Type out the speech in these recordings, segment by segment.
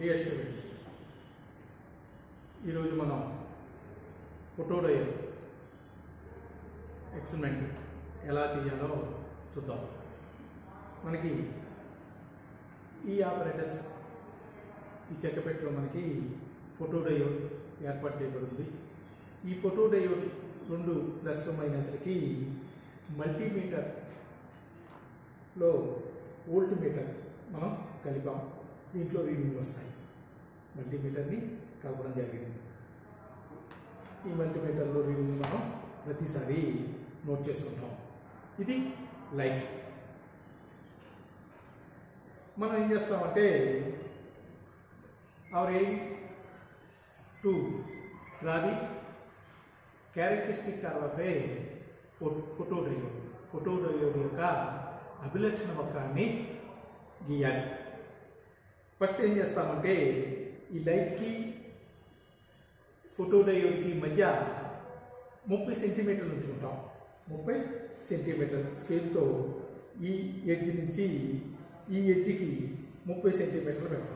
Dear students ఈరోజు మనం ఫోటోడయో experiment ఎలా చేయాలో చూద్దాం మనకి ఈ ఆపరేటర్స్ ఈ చెక్కపెట్టలో మనకి ఫోటోడయోడ్ ఏర్పాటు చేయబడింది ఈ ఫోటోడయోడ్ రెండు ప్లస్ మైనస్లకి మల్టీమీటర్లో వోల్ట్ మీటర్ మనం కలిపాం దీంట్లో రీడింగ్ వస్తాయి మల్టీమీటర్ని కలపడం జరిగింది ఈ మల్టీమీటర్లో రీడింగ్ మనం ప్రతిసారి నోట్ చేసుకుంటాం ఇది లైట్ మనం ఏం చేస్తామంటే our aim to draw the characteristic curve of a photodiode photodiode యొక్క అభిలక్షణ వక్రాన్ని గీయాలి ఫస్ట్ ఏం చేస్తామంటే ఈ లైట్కి ఫోటోడయోడ్కి మధ్య ముప్పై సెంటీమీటర్లు ఉంచుకుంటాం ముప్పై సెంటీమీటర్ స్కేల్తో ఈ ఎడ్జ్ నుంచి ఈ ఎడ్జ్కి ముప్పై సెంటీమీటర్లు పెడతాం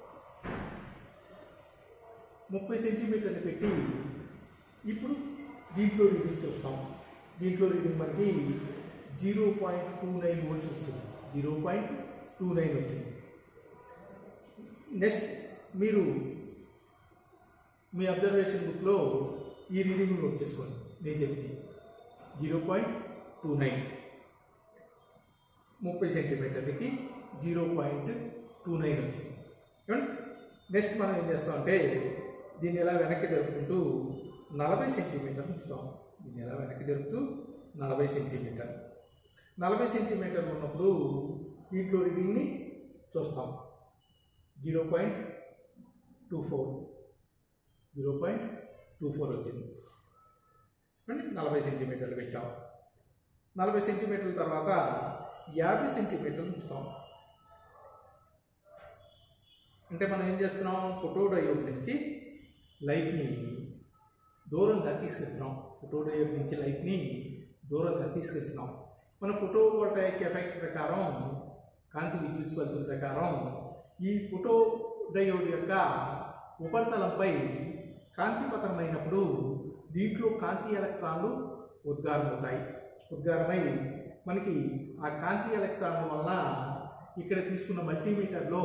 ముప్పై సెంటీమీటర్లు పెట్టి ఇప్పుడు దీంట్లో రీడింగ్ చూస్తాం దీంట్లో రీడింగ్ మనకి zero point two nine volts వచ్చింది జీరో పాయింట్ టూ నైన్ వచ్చింది నెక్స్ట్ మీరు మీ అబ్జర్వేషన్ బుక్లో ఈ రీడింగ్ నోట్ చేసుకోండి నేను చెప్పింది జీరో పాయింట్ టూ నైన్ ముప్పై సెంటీమీటర్లకి జీరో పాయింట్ టూ నైన్ వచ్చింది ఏమండి నెక్స్ట్ మనం ఏం చేస్తామంటే దీన్ని ఎలా వెనక్కి జరుపుకుంటూ నలభై సెంటీమీటర్లు ఉంచుతాం దీన్ని ఎలా వెనక్కి జరుపుతూ నలభై సెంటీమీటర్ నలభై సెంటీమీటర్లు ఉన్నప్పుడు దీంట్లో రీడింగ్ని చూస్తాం zero point two four zero point two four వచ్చింది అంటే నలభై సెంటీమీటర్లు పెట్టాం నలభై సెంటీమీటర్ల తర్వాత యాభై సెంటీమీటర్లు ఉంచుతాం అంటే మనం ఏం చేస్తున్నాం ఫోటో డయోడ్ నుంచి లైట్ని దూరంగా తీసుకెళ్తున్నాం ఫోటో డయోడ్ నుంచి లైట్ని దూరంగా తీసుకెళ్తున్నాం మన ఫోటో వోల్టాయిక్ ఎఫెక్ట్ ప్రకారం కాంతి విద్యుత్ కొలతల ప్రకారం ఈ ఫోటో డయోడ్ యొక్క ఉపరితలంపై కాంతి పతనమైనప్పుడు దీంట్లో కాంతి ఎలక్ట్రాన్లు ఉద్గారమవుతాయి ఉద్గారమై మనకి ఆ కాంతి ఎలక్ట్రాన్ల వలన ఇక్కడ తీసుకున్న మల్టీమీటర్లో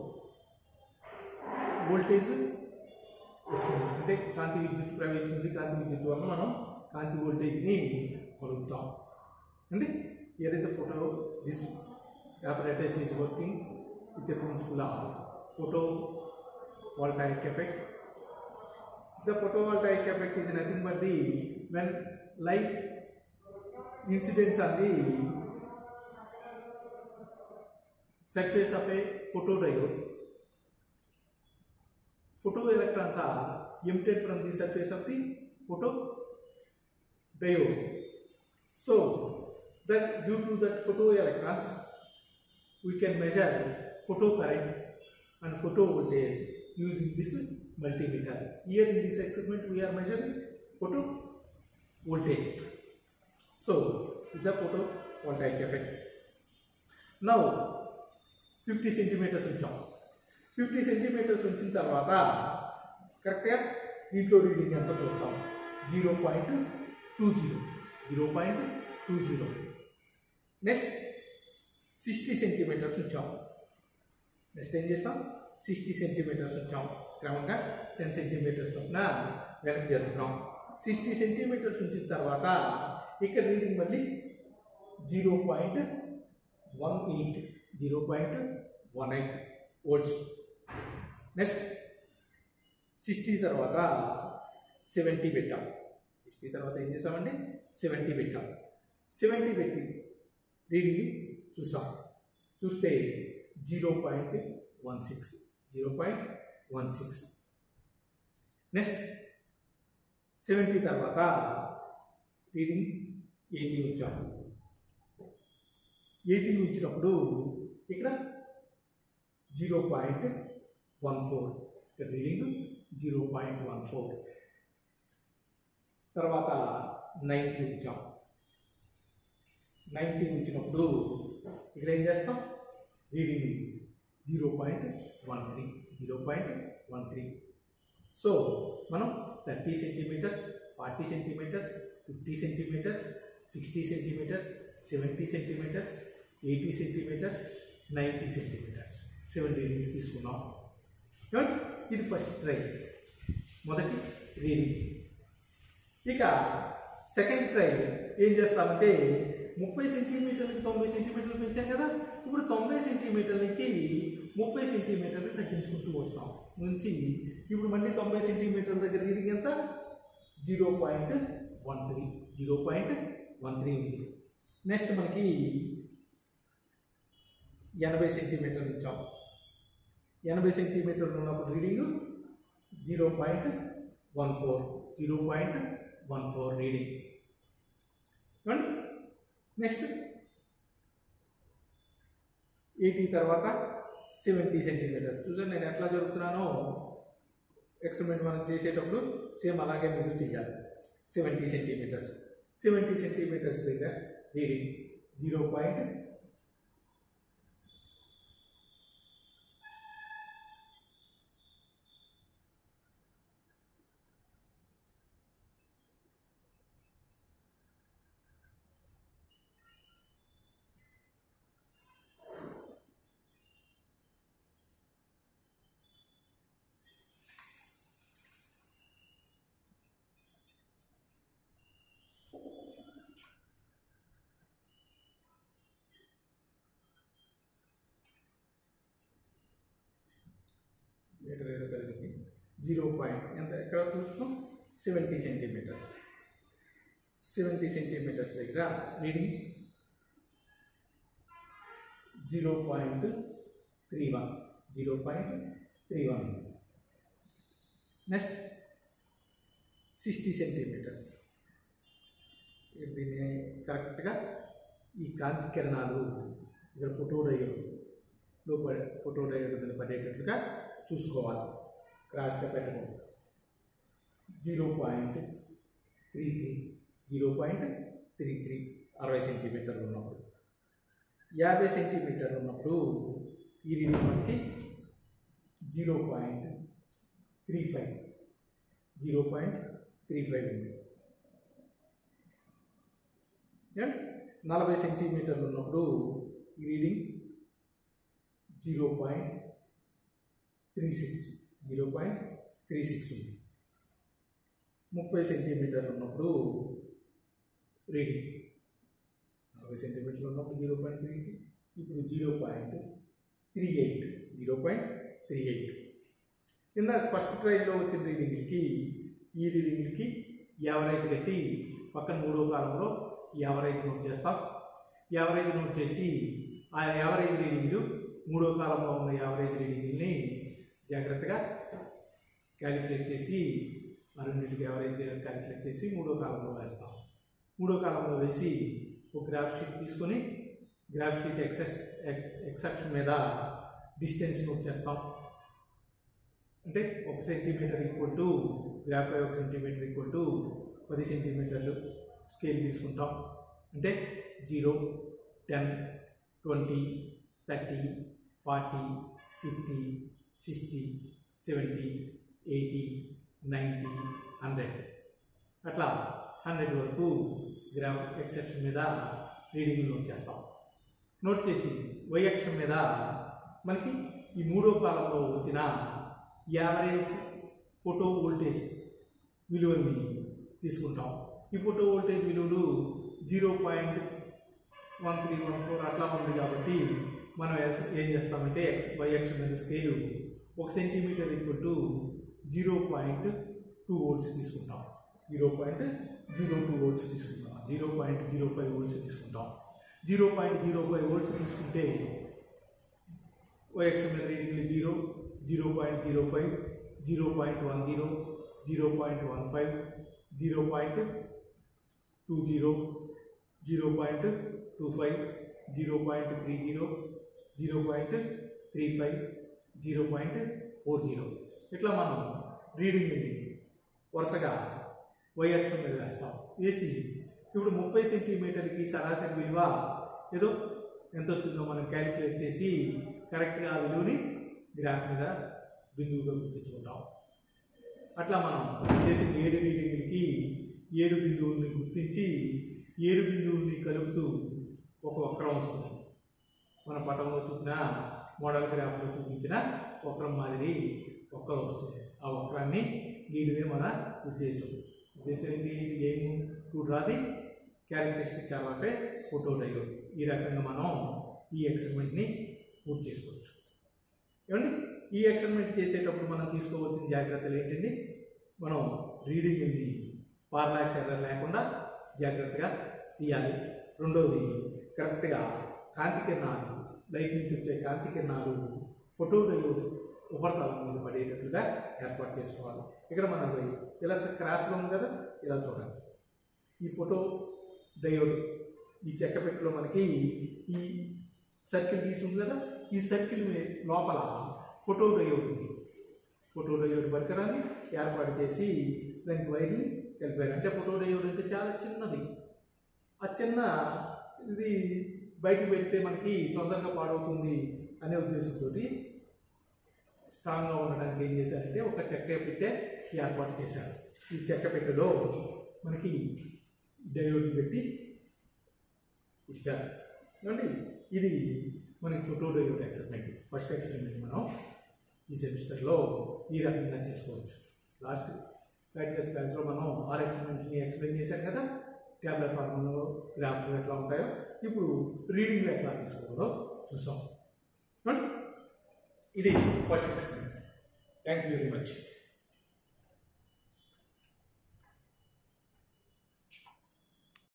వోల్టేజ్ వస్తుంది అంటే కాంతి విద్యుత్ ప్రవేశిస్తుంది కాంతి విద్యుత్ వలన మనం కాంతి వోల్టేజ్ని కొలుపుతాం అంటే ఏదైతే photo this apparatus is working with the principle of photovoltaic effect. The photovoltaic effect is nothing but the when light incidents on the surface of a photodiode photoelectrons are emitted from the surface of the photodiode. So that due to that photoelectrons we can measure photocurrent and photo voltage using this multimeter. Here in this experiment we are measuring photo voltage. So this is a photovoltaic effect. Now 50 centimeters ఉంచాం fifty centimeters ఉంచిన తర్వాత కరెక్ట్గా దీంట్లో reading ఎంత చూస్తాం zero point two zero zero point two zero next sixty centimeters ఉంచాం next ఏం చేస్తాం సిక్స్టీ సెంటీమీటర్స్ ఉంచాం క్రమంగా టెన్ సెంటీమీటర్స్ చొప్పున వెనక్కి జరుగుతున్నాం సిక్స్టీ సెంటీమీటర్స్ ఉంచిన తర్వాత ఇక్కడ రీడింగ్ మళ్ళీ zero point one eight zero point one eight volts next sixty తర్వాత సెవెంటీ పెట్టాం సిక్స్టీ తర్వాత ఏం చేసామండి సెవెంటీ పెట్టాం సెవెంటీ పెట్టి రీడింగ్ చూసాం చూస్తే zero point one six zero point one six next seventy తర్వాత రీడింగ్ ఎయిటీ ఉంచాం ఎయిటీ ఉంచినప్పుడు ఇక్కడ జీరో పాయింట్ వన్ ఫోర్ ఇక్కడ reading zero point one four తర్వాత నైంటీ ఉంచాం నైంటీ ఉంచినప్పుడు ఇక్కడ ఏం చేస్తాం reading zero point one three zero point one three so మనం thirty centimeters forty centimeters fifty centimeters sixty centimeters seventy centimeters eighty centimeters ninety centimeters seven readings తీసుకున్నాం ఏమండి? ఇది ఫస్ట్ ట్రై మొదటి రీడింగ్ ఇక సెకండ్ ట్రై ఏం చేస్తామంటే ముప్పై సెంటీమీటర్లకి తొంభై సెంటీమీటర్లు పెంచాం కదా ఇప్పుడు తొంభై సెంటీమీటర్ల నుంచి ముప్పై సెంటీమీటర్లు తగ్గించుకుంటూ వస్తాం నుంచి ఇప్పుడు మళ్ళీ తొంభై సెంటీమీటర్ల దగ్గర రీడింగ్ ఎంత zero point one three zero point one three ఉంది నెక్స్ట్ మనకి ఎనభై సెంటీమీటర్లు ఇచ్చాం ఎనభై సెంటీమీటర్లు ఉన్నప్పుడు reading zero point one four zero point one four reading ఏమండి నెక్స్ట్ ఎయిటీ తర్వాత సెవెంటీ సెంటీమీటర్ చూసారు నేను ఎట్లా జరుగుతున్నానో ఎక్స్పెరిమెంట్ మనం చేసేటప్పుడు సేమ్ అలాగే మీరు చేయాలి సెవెంటీ సెంటీమీటర్స్ సెవెంటీ సెంటీమీటర్స్ దగ్గర రీడింగ్ జీరో పాయింట్ మీటర్ ఏదో కలిగింది జీరో పాయింట్ ఎంత ఎక్కడ చూస్తున్నాం సెవెంటీ సెంటీమీటర్స్ సెవెంటీ సెంటీమీటర్స్ దగ్గర reading zero point three one zero point three one next sixty centimeters దీన్ని కరెక్ట్గా ఈ కాంతి కిరణాలు ఇక్కడ ఫోటో డయోడ్ లో పడే ఫోటో డయోడ్ మీద పడేటట్లుగా చూసుకోవాలి క్రాస్గా పెట్టకూడదు zero point three three zero point three three అరవై సెంటీమీటర్లు ఉన్నప్పుడు యాభై సెంటీమీటర్లు ఉన్నప్పుడు ఈ రీడింగ్ మనకి zero point three five zero point three five ఉంది ఏమండి? నలభై సెంటీమీటర్లు ఉన్నప్పుడు ఈ reading zero point three six zero point three six ఉంది ముప్పై సెంటీమీటర్లు ఉన్నప్పుడు రీడింగ్ నలభై సెంటీమీటర్లు ఉన్నప్పుడు జీరో పాయింట్ త్రీ ఇప్పుడు zero point three eight zero point three eight ఇందాక ఫస్ట్ ట్రైల్లో వచ్చిన రీడింగ్కి ఈ రీడింగ్కి యావరేజ్ కట్టి పక్కన మూడో కాలంలో యావరేజ్ నోట్ చేస్తాం యావరేజ్ నోట్ చేసి ఆ యావరేజ్ రీడింగ్ మూడో కాలంలో ఉన్న యావరేజ్ రీడింగ్ని జాగ్రత్తగా క్యాలిక్యులేట్ చేసి ఆ రెండింటికి యావరేజ్ క్యాలిక్యులేట్ చేసి మూడో కాలంలో వేస్తాం మూడో కాలంలో వేసి ఒక గ్రాఫ్ షీట్ తీసుకొని గ్రాఫ్ షీట్ ఎక్సెస్ ఎక్సెప్షన్ మీద డిస్టెన్స్ నోట్ చేస్తాం అంటే ఒక centimeter equal to graph by ఒక సెంటీమీటర్ ఈక్వల్ టు పది సెంటీమీటర్లు స్కేల్ తీసుకుంటాం అంటే zero ten twenty thirty forty fifty sixty seventy eighty ninety hundred అట్లా హండ్రెడ్ వరకు గ్రాఫ్ ఎక్సెప్షన్ మీద రీడింగ్ నోట్ చేస్తాం నోట్ చేసి వై అక్షం మీద మనకి ఈ మూడో కాలంలో వచ్చిన యావరేజ్ ఫోటో వోల్టేజ్ విలువని తీసుకుంటాం ఈ ఫోటో వోల్టేజ్ విలువలు zero point one three one four అట్లా ఉంది కాబట్టి మనం ఎస్- ఏం చేస్తామంటే ఎక్స్ వై అక్షం మీద స్కేలు ఒక centimeter equal to zero point two volts తీసుకుంటాం zero point zero two volts తీసుకుంటాం zero point zero five volts తీసుకుంటాం zero point zero five volts తీసుకుంటే ఓఎక్స్ మీద రీడింగ్లు zero zero point zero five zero point one zero zero point one five zero point two zero zero point two five zero point three zero zero point three five zero point four zero ఇట్లా మనం reading వరుసగా why అక్షం మీద వేస్తాం వేసి ఇప్పుడు ముప్పై సెంటీమీటర్కి సరాసరి విలువ ఏదో ఎంత వచ్చిందో మనం క్యాలిక్యులేట్ చేసి కరెక్ట్గా ఆ విలువని గ్రాఫ్ మీద బిందువుగా గుర్తించుకుంటాం అట్లా మనం చేసిన ఏడు రీడింగ్లకి ఏడు బిందువుల్ని గుర్తించి ఏడు బిందువుల్ని కలుపుతూ ఒక వక్రం వస్తుంది మన పటంలో చూపిన మోడల్ గ్రాఫ్లో చూపించిన వక్రం మాదిరి వక్రం వస్తుంది ఆ వక్రాన్ని గీయడమే మన ఉద్దేశం ఉద్దేశం ఏంటి aim to draw the characteristic curve of a photo diode ఈ రకంగా మనం ఈ ఎక్స్పెరిమెంట్ని పూర్తి చేసుకోవచ్చు ఏమండి ఈ ఎక్స్పెరిమెంట్ చేసేటప్పుడు మనం తీసుకోవాల్సిన జాగ్రత్తలు ఏంటండి మనం రీడింగ్ని పార్లాక్స్ ఎర్రర్ లేకుండా జాగ్రత్తగా తీయాలి రెండవది కరెక్ట్గా కాంతి కిరణాలు లైట్ నుంచి వచ్చే కాంతి కిరణాలు ఫోటో డయోడ్ ఉపరితలం మీద పడేటట్లుగా ఏర్పాటు చేసుకోవాలి ఇక్కడ మనకు ఇలా క్రాస్గా ఉంది కదా ఇలా చూడాలి ఈ ఫోటో డయోడ్ ఈ చెక్క పెట్టెలో మనకి ఈ సర్కిల్ గీసి ఉంది కదా ఈ సర్కిల్ మీ- లోపల ఫోటో డయోడ్ ఉంది ఫోటో డయోడ్ పరికరాన్ని ఏర్పాటు చేసి దానికి వైర్ని కలిపారు అంటే ఫోటో డయోడ్ అంటే చాలా చిన్నది ఆ చిన్న ఇది బయటకు పెడితే మనకి తొందరగా పాడవుతుంది అనే ఉద్దేశంతో స్ట్రాంగ్గా ఉండడానికి ఏం చేశారంటే ఒక చెక్క పెట్టె ఏర్పాటు చేశారు ఈ చెక్క పెట్టెలో మనకి డయోడ్ పెట్టి ఇచ్చారు ఏమండి ఇది మనకి photo diode experiment first experiment మనం ఈ సెమిస్టర్లో ఈ రకంగా చేసుకోవచ్చు లాస్ట్ ప్రాక్టికల్స్ క్లాస్లో మనం ఆర్ ఎక్స్పెరిమెంట్ని ఎక్స్ప్లెయిన్ చేశాం కదా ట్యాబ్లెట్ ఫార్ములో గ్రాఫ్లు ఎట్లా ఉంటాయో ఇప్పుడు రీడింగ్లో ఎట్లా తీసుకోవాలో చూసాం ఏమండి? ఇది first experiment thank you very much